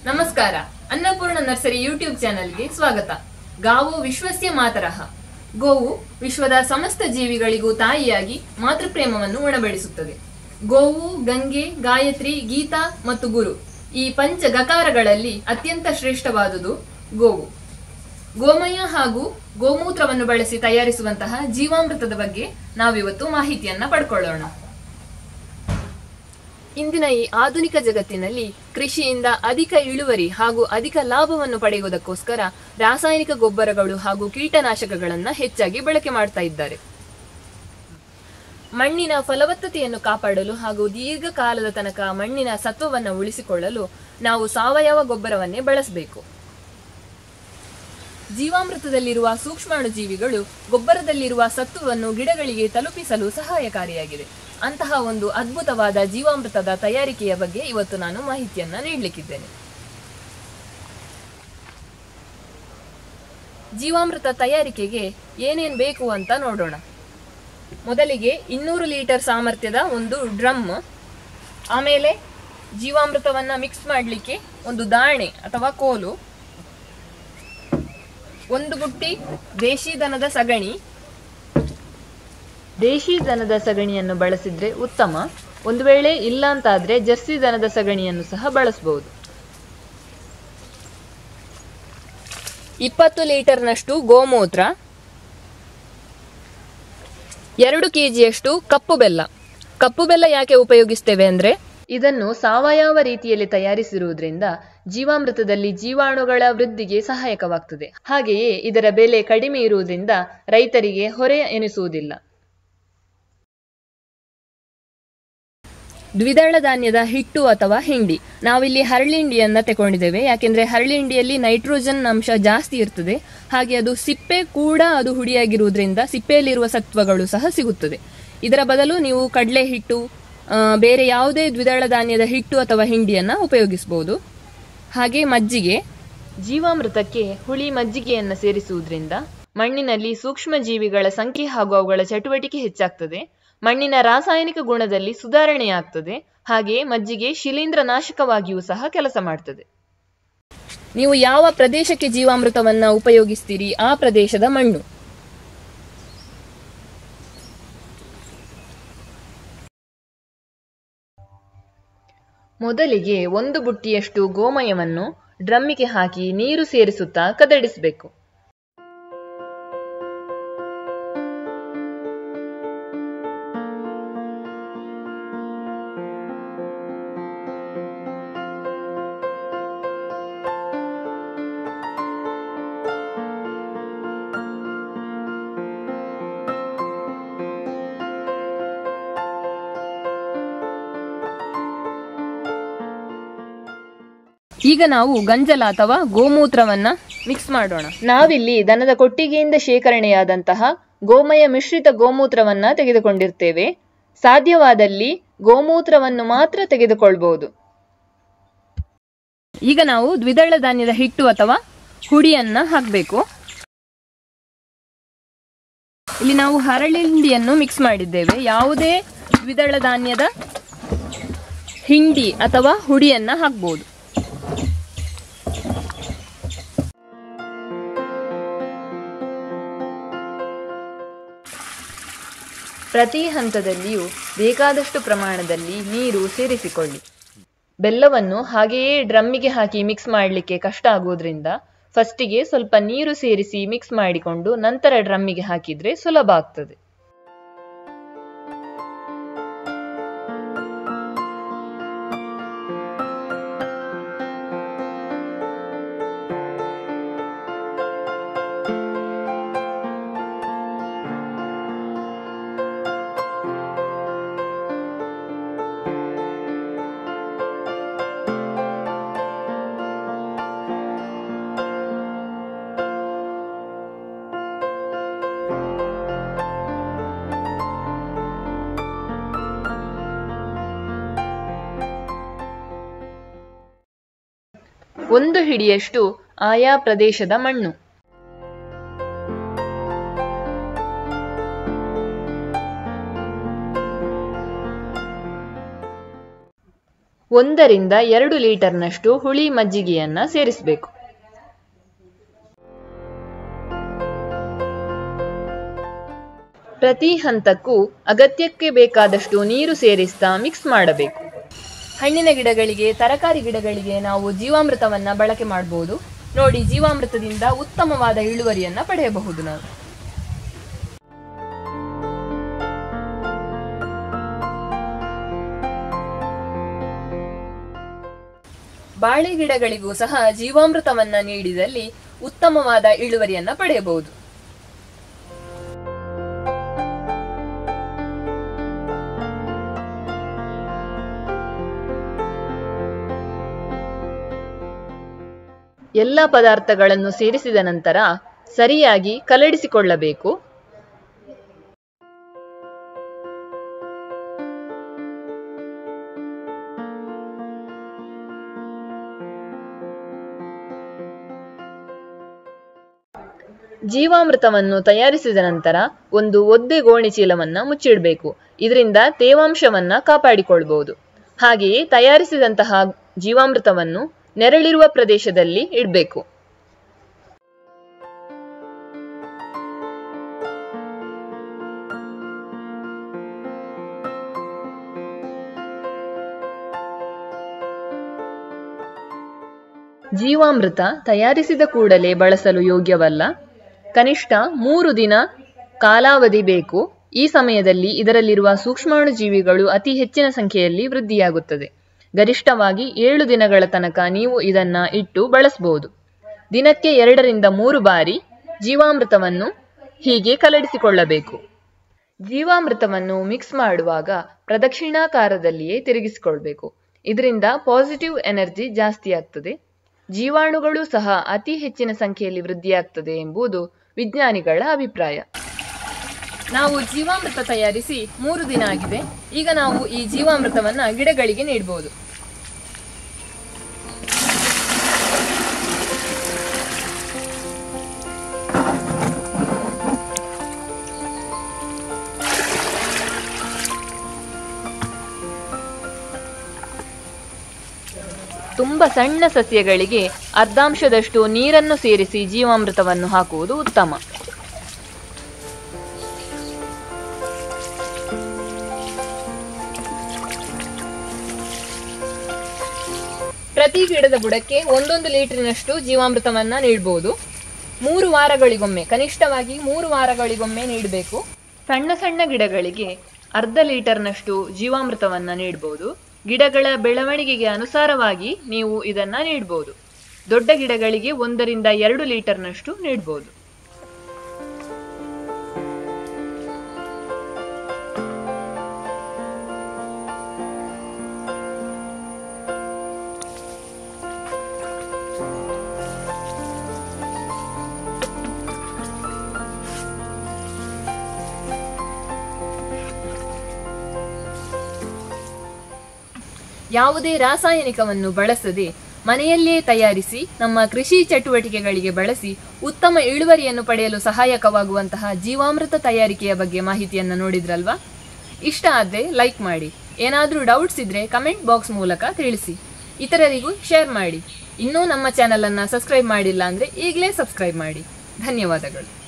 ನಮಸ್ಕಾರ Annapurna nursery YouTube ಚಾನೆಲ್ಗೆ ಸ್ವಾಗತ ಗಾವು ವಿಶ್ವಸ್ಯ ಮಾತರಹ ಗೋವು ವಿಶ್ವದ ಸಮಸ್ತ ಜೀವಿಗಳಿಗೂ ತಾಯಿಯಾಗಿ ಮಾತೃಪ್ರೇಮವನ್ನು ಉಣಬಡಿಸುತ್ತದೆ ಗೋವು ಗಂಗೆ ಗಾಯತ್ರಿ ಗೀತಾ ಮತ್ತು ಗುರು ಈ ಪಂಚ ಗಕಾರಗಳಲ್ಲಿ ಅತ್ಯಂತ ಶ್ರೇಷ್ಠವಾದುದು ಗೋವು ಗೋಮಯ ಹಾಗೂ ಗೋಮೂತ್ರವನ್ನು ಬಳಸಿ ತಯಾರಿಸುವಂತಹ ಜೀವಾಮೃತದ ಬಗ್ಗೆ ನಾವಿವತ್ತು ಮಾಹಿತಿಯನ್ನ ಪಡ್ಕೊಳ್ಳೋಣ ಇಂದಿನ ಈ ಆಧುನಿಕ ಜಗತ್ತಿನಲ್ಲಿ ಕೃಷಿಯಿಂದ ಅಧಿಕ ಇಳುವರಿ ಹಾಗೂ ಅಧಿಕ ಲಾಭವನ್ನು ಪಡೆಯುವುದಕ್ಕೋಸ್ಕರ ರಾಸಾಯನಿಕ ಗೊಬ್ಬರಗಳು ಹಾಗೂ ಕೀಟನಾಶಕಗಳನ್ನು ಹೆಚ್ಚಾಗಿ ಬಳಕೆ ಮಾಡ್ತಾ ಇದ್ದಾರೆ ಮಣ್ಣಿನ ಫಲವತ್ತತೆಯನ್ನು ಕಾಪಾಡಲು ಹಾಗೂ ದೀರ್ಘಕಾಲದ ತನಕ ಮಣ್ಣಿನ ಸತ್ವವನ್ನು ಉಳಿಸಿಕೊಳ್ಳಲು ನಾವು ಸಾವಯವ ಗೊಬ್ಬರವನ್ನೇ ಬಳಸಬೇಕು ಜೀವಾಮೃತದಲ್ಲಿರುವ ಸೂಕ್ಷ್ಮಾಣು ಜೀವಿಗಳು ಗೊಬ್ಬರದಲ್ಲಿರುವ ಸತ್ವವನ್ನು ಗಿಡಗಳಿಗೆ ತಲುಪಿಸಲು ಸಹಾಯಕಾರಿಯಾಗಿದೆ ಅಂತಹ ಒಂದು ಅದ್ಭುತವಾದ ಜೀವಾಮೃತದ ತಯಾರಿಕೆಯ ಬಗ್ಗೆ ಇವತ್ತು ನಾನು ಮಾಹಿತಿಯನ್ನ ನೀಡಲಿಕ್ಕಿದ್ದೇನೆ ಜೀವಾಮೃತ ತಯಾರಿಕೆಗೆ ಏನೇನು ಬೇಕು ಅಂತ ನೋಡೋಣ ಮೊದಲಿಗೆ ಇನ್ನೂರು ಲೀಟರ್ ಸಾಮರ್ಥ್ಯದ ಒಂದು ಡ್ರಮ್ ಆಮೇಲೆ ಜೀವಾಮೃತವನ್ನ ಮಿಕ್ಸ್ ಮಾಡಲಿಕ್ಕೆ ಒಂದು ದಾಣೆ ಅಥವಾ ಕೋಲು ಒಂದು ಬುಟ್ಟಿ ದೇಶಿ ದನದ ಸಗಣಿ ದೇಶಿ ದನದ ಸಗಣಿಯನ್ನು ಬಳಸಿದ್ರೆ ಉತ್ತಮ ಒಂದು ವೇಳೆ ಇಲ್ಲ ಅಂತಾದ್ರೆ ಜರ್ಸಿ ದನದ ಸಗಣಿಯನ್ನು ಸಹ ಬಳಸಬಹುದು ಇಪ್ಪತ್ತು ಲೀಟರ್ನಷ್ಟು ಗೋಮೂತ್ರ ಎರಡು ಕೆಜಿಯಷ್ಟು ಕಪ್ಪು ಬೆಲ್ಲ ಕಪ್ಪು ಬೆಲ್ಲ ಯಾಕೆ ಉಪಯೋಗಿಸ್ತೇವೆ ಅಂದ್ರೆ ಇದನ್ನು ಸಾವಯವ ರೀತಿಯಲ್ಲಿ ತಯಾರಿಸಿರುವುದರಿಂದ ಜೀವಾಮೃತದಲ್ಲಿ ಜೀವಾಣುಗಳ ವೃದ್ಧಿಗೆ ಸಹಾಯಕವಾಗ್ತದೆ ಹಾಗೆಯೇ ಇದರ ಬೆಲೆ ಕಡಿಮೆ ಇರುವುದರಿಂದ ರೈತರಿಗೆ ಹೊರೆ ಎನಿಸುವುದಿಲ್ಲ ದ್ವಿದಳ ಧಾನ್ಯದ ಹಿಟ್ಟು ಅಥವಾ ಹಿಂಡಿ ನಾವಿಲ್ಲಿ ಹರಳಿಂಡಿಯನ್ನ ತಗೊಂಡಿದ್ದೇವೆ ಯಾಕೆಂದ್ರೆ ಹರಳಿಂಡಿಯಲ್ಲಿ ನೈಟ್ರೋಜನ್ ಅಂಶ ಜಾಸ್ತಿ ಇರ್ತದೆ ಹಾಗೆ ಅದು ಸಿಪ್ಪೆ ಕೂಡ ಅದು ಹುಡಿಯಾಗಿರುವುದರಿಂದ ಸಿಪ್ಪೆಯಲ್ಲಿರುವ ಸತ್ವಗಳು ಸಹ ಸಿಗುತ್ತದೆ ಇದರ ಬದಲು ನೀವು ಕಡಲೆ ಹಿಟ್ಟು ಆ, ಬೇರೆ ಯಾವುದೇ ದ್ವಿದಳ ಧಾನ್ಯದ ಹಿಟ್ಟು ಅಥವಾ ಹಿಂಡಿಯನ್ನ ಉಪಯೋಗಿಸಬಹುದು ಹಾಗೆ ಮಜ್ಜಿಗೆ ಜೀವಾಮೃತಕ್ಕೆ ಹುಳಿ ಮಜ್ಜಿಗೆಯನ್ನು ಸೇರಿಸುವುದರಿಂದ ಮಣ್ಣಿನಲ್ಲಿ ಸೂಕ್ಷ್ಮ ಜೀವಿಗಳ ಸಂಖ್ಯೆ ಹಾಗೂ ಅವುಗಳ ಚಟುವಟಿಕೆ ಹೆಚ್ಚಾಗ್ತದೆ ಮಣ್ಣಿನ ರಾಸಾಯನಿಕ ಗುಣದಲ್ಲಿ ಸುಧಾರಣೆಯಾಗ್ತದೆ ಹಾಗೆ ಮಜ್ಜಿಗೆ ಶಿಲೀಂಧ್ರ ನಾಶಕವಾಗಿಯೂ ಸಹ ಕೆಲಸ ಮಾಡ್ತದೆ ನೀವು ಯಾವ ಪ್ರದೇಶಕ್ಕೆ ಜೀವಾಮೃತವನ್ನ ಉಪಯೋಗಿಸ್ತೀರಿ ಆ ಪ್ರದೇಶದ ಮಣ್ಣು ಮೊದಲಿಗೆ ಒಂದು ಬುಟ್ಟಿಯಷ್ಟು ಗೋಮಯವನ್ನು ಡ್ರಮ್ಮಿಗೆ ಹಾಕಿ ನೀರು ಸೇರಿಸುತ್ತಾ ಕದಡಿಸಬೇಕು ಈಗ ನಾವು ಗಂಜಲ ಅಥವಾ ಗೋಮೂತ್ರವನ್ನ ಮಿಕ್ಸ್ ಮಾಡೋಣ ನಾವಿಲ್ಲಿ ದನದ ಕೊಟ್ಟಿಗೆಯಿಂದ ಶೇಖರಣೆಯಾದಂತಹ ಗೋಮಯ ಮಿಶ್ರಿತ ಗೋಮೂತ್ರವನ್ನ ತೆಗೆದುಕೊಂಡಿರ್ತೇವೆ ಸಾಧ್ಯವಾದಲ್ಲಿ ಗೋಮೂತ್ರವನ್ನು ಮಾತ್ರ ತೆಗೆದುಕೊಳ್ಬಹುದು ಈಗ ನಾವು ದ್ವಿದಳ ಧಾನ್ಯದ ಹಿಟ್ಟು ಅಥವಾ ಹುಡಿಯನ್ನ ಹಾಕಬೇಕು ಇಲ್ಲಿ ನಾವು ಹರಳಿಂಡಿಯನ್ನು ಮಿಕ್ಸ್ ಮಾಡಿದ್ದೇವೆ ಯಾವುದೇ ದ್ವಿದಳ ಧಾನ್ಯದ ಹಿಂಡಿ ಅಥವಾ ಹುಡಿಯನ್ನ ಹಾಕ್ಬೋದು ಪ್ರತಿ ಹಂತದಲ್ಲಿಯೂ ಬೇಕಾದಷ್ಟು ಪ್ರಮಾಣದಲ್ಲಿ ನೀರು ಸೇರಿಸಿಕೊಳ್ಳಿ ಬೆಲ್ಲವನ್ನು ಹಾಗೆಯೇ ಡ್ರಮ್ಮಿಗೆ ಹಾಕಿ ಮಿಕ್ಸ್ ಮಾಡಲಿಕ್ಕೆ ಕಷ್ಟ ಆಗೋದ್ರಿಂದ ಫಸ್ಟಿಗೆ ಸ್ವಲ್ಪ ನೀರು ಸೇರಿಸಿ ಮಿಕ್ಸ್ ಮಾಡಿಕೊಂಡು ನಂತರ ಡ್ರಮ್ಮಿಗೆ ಹಾಕಿದ್ರೆ ಸುಲಭ ಆಗ್ತದೆ ಒಂದು ಹಿಡಿಯಷ್ಟು ಆಯಾ ಪ್ರದೇಶದ ಮಣ್ಣು ಒಂದರಿಂದ ಎರಡು ಲೀಟರ್ನಷ್ಟು ಹುಳಿ ಮಜ್ಜಿಗೆಯನ್ನ ಸೇರಿಸಬೇಕು ಪ್ರತಿ ಹಂತಕ್ಕೂ ಅಗತ್ಯಕ್ಕೆ ಬೇಕಾದಷ್ಟು ನೀರು ಸೇರಿಸ್ತಾ ಮಿಕ್ಸ್ ಮಾಡಬೇಕು ಹಣ್ಣಿನ ಗಿಡಗಳಿಗೆ ತರಕಾರಿ ಗಿಡಗಳಿಗೆ ನಾವು ಜೀವಾಮೃತವನ್ನ ಬಳಕೆ ಮಾಡಬಹುದು ನೋಡಿ ಜೀವಾಮೃತದಿಂದ ಉತ್ತಮವಾದ ಇಳುವರಿಯನ್ನ ಪಡೆಯಬಹುದು ನಾವು ಬಾಳೆ ಗಿಡಗಳಿಗೂ ಸಹ ಜೀವಾಮೃತವನ್ನ ನೀಡಿದಲ್ಲಿ ಉತ್ತಮವಾದ ಇಳುವರಿಯನ್ನ ಪಡೆಯಬಹುದು ಎಲ್ಲ ಪದಾರ್ಥಗಳನ್ನು ಸೇರಿಸಿದ ನಂತರ ಸರಿಯಾಗಿ ಕಲಡಿಸಿಕೊಳ್ಳಬೇಕು ಜೀವಾಮೃತವನ್ನು ತಯಾರಿಸಿದ ನಂತರ ಒಂದು ಒದ್ದೆ ಗೋಣಿ ಚೀಲವನ್ನ ಮುಚ್ಚಿಡಬೇಕು ಇದರಿಂದ ತೇವಾಂಶವನ್ನ ಕಾಪಾಡಿಕೊಳ್ಬಹುದು ಹಾಗೆಯೇ ತಯಾರಿಸಿದಂತಹ ಜೀವಾಮೃತವನ್ನು ನೆರಳಿರುವ ಪ್ರದೇಶದಲ್ಲಿ ಇಡಬೇಕು ಜೀವಾಮೃತ ತಯಾರಿಸಿದ ಕೂಡಲೇ ಬಳಸಲು ಯೋಗ್ಯವಲ್ಲ ಕನಿಷ್ಠ ಮೂರು ದಿನ ಕಾಲಾವಧಿ ಬೇಕು ಈ ಸಮಯದಲ್ಲಿ ಇದರಲ್ಲಿರುವ ಸೂಕ್ಷ್ಮಾಣು ಜೀವಿಗಳು ಅತಿ ಹೆಚ್ಚಿನ ಸಂಖ್ಯೆಯಲ್ಲಿ ವೃದ್ಧಿಯಾಗುತ್ತದೆ ಗರಿಷ್ಠವಾಗಿ ಏಳು ದಿನಗಳ ತನಕ ನೀವು ಇದನ್ನ ಇಟ್ಟು ಬಳಸಬಹುದು ದಿನಕ್ಕೆ ಎರಡರಿಂದ ಮೂರು ಬಾರಿ ಜೀವಾಮೃತವನ್ನು ಹೀಗೆ ಕಲಡಿಸಿಕೊಳ್ಳಬೇಕು ಜೀವಾಮೃತವನ್ನು ಮಿಕ್ಸ್ ಮಾಡುವಾಗ ಪ್ರದಕ್ಷಿಣಾಕಾರದಲ್ಲಿಯೇ ತಿರುಗಿಸಿಕೊಳ್ಬೇಕು ಇದರಿಂದ ಪಾಸಿಟಿವ್ ಎನರ್ಜಿ ಜಾಸ್ತಿ ಆಗ್ತದೆ ಜೀವಾಣುಗಳು ಸಹ ಅತಿ ಹೆಚ್ಚಿನ ಸಂಖ್ಯೆಯಲ್ಲಿ ವೃದ್ಧಿಯಾಗ್ತದೆ ಎಂಬುದು ವಿಜ್ಞಾನಿಗಳ ಅಭಿಪ್ರಾಯ ನಾವು ಜೀವಾಮೃತ ತಯಾರಿಸಿ ಮೂರು ದಿನ ಆಗಿದೆ ಈಗ ನಾವು ಈ ಜೀವಾಮೃತವನ್ನ ಗಿಡಗಳಿಗೆ ನೀಡಬಹುದು ತುಂಬ ಸಣ್ಣ ಸಸ್ಯಗಳಿಗೆ ಅರ್ಧಾಂಶದಷ್ಟು ನೀರನ್ನು ಸೇರಿಸಿ ಜೀವಾಮೃತವನ್ನು ಹಾಕುವುದು ಉತ್ತಮ ಪ್ರತಿ ಗಿಡದ ಬುಡಕ್ಕೆ ಒಂದೊಂದು ಲೀಟರ್ನಷ್ಟು ಜೀವಾಮೃತವನ್ನ ನೀಡಬಹುದು ಮೂರು ವಾರಗಳಿಗೊಮ್ಮೆ ಕನಿಷ್ಠವಾಗಿ ಮೂರು ವಾರಗಳಿಗೊಮ್ಮೆ ನೀಡಬೇಕು ಸಣ್ಣ ಸಣ್ಣ ಗಿಡಗಳಿಗೆ ಅರ್ಧ ಲೀಟರ್ನಷ್ಟು ಜೀವಾಮೃತವನ್ನ ನೀಡಬಹುದು ಗಿಡಗಳ ಬೆಳವಣಿಗೆಗೆ ಅನುಸಾರವಾಗಿ ನೀವು ಇದನ್ನ ನೀಡಬಹುದು ದೊಡ್ಡ ಗಿಡಗಳಿಗೆ ಒಂದರಿಂದ ಎರಡು ಲೀಟರ್ನಷ್ಟು ನೀಡಬಹುದು ಯಾವುದೇ ರಾಸಾಯನಿಕವನ್ನು ಬಳಸದೆ ಮನೆಯಲ್ಲಿಯೇ ತಯಾರಿಸಿ ನಮ್ಮ ಕೃಷಿ ಚಟುವಟಿಕೆಗಳಿಗೆ ಬಳಸಿ ಉತ್ತಮ ಇಳುವರಿಯನ್ನು ಪಡೆಯಲು ಸಹಾಯಕವಾಗುವಂತಹ ಜೀವಾಮೃತ ತಯಾರಿಕೆಯ ಬಗ್ಗೆ ಮಾಹಿತಿಯನ್ನು ನೋಡಿದ್ರಲ್ವಾ ಇಷ್ಟ ಆದರೆ ಲೈಕ್ ಮಾಡಿ ಏನಾದರೂ ಡೌಟ್ಸ್ ಇದ್ರೆ ಕಮೆಂಟ್ ಬಾಕ್ಸ್ ಮೂಲಕ ತಿಳಿಸಿ ಇತರರಿಗೂ ಶೇರ್ ಮಾಡಿ ಇನ್ನೂ ನಮ್ಮ ಚಾನಲನ್ನು ಸಬ್ಸ್ಕ್ರೈಬ್ ಮಾಡಿಲ್ಲ ಅಂದರೆ ಈಗಲೇ ಸಬ್ಸ್ಕ್ರೈಬ್ ಮಾಡಿ ಧನ್ಯವಾದಗಳು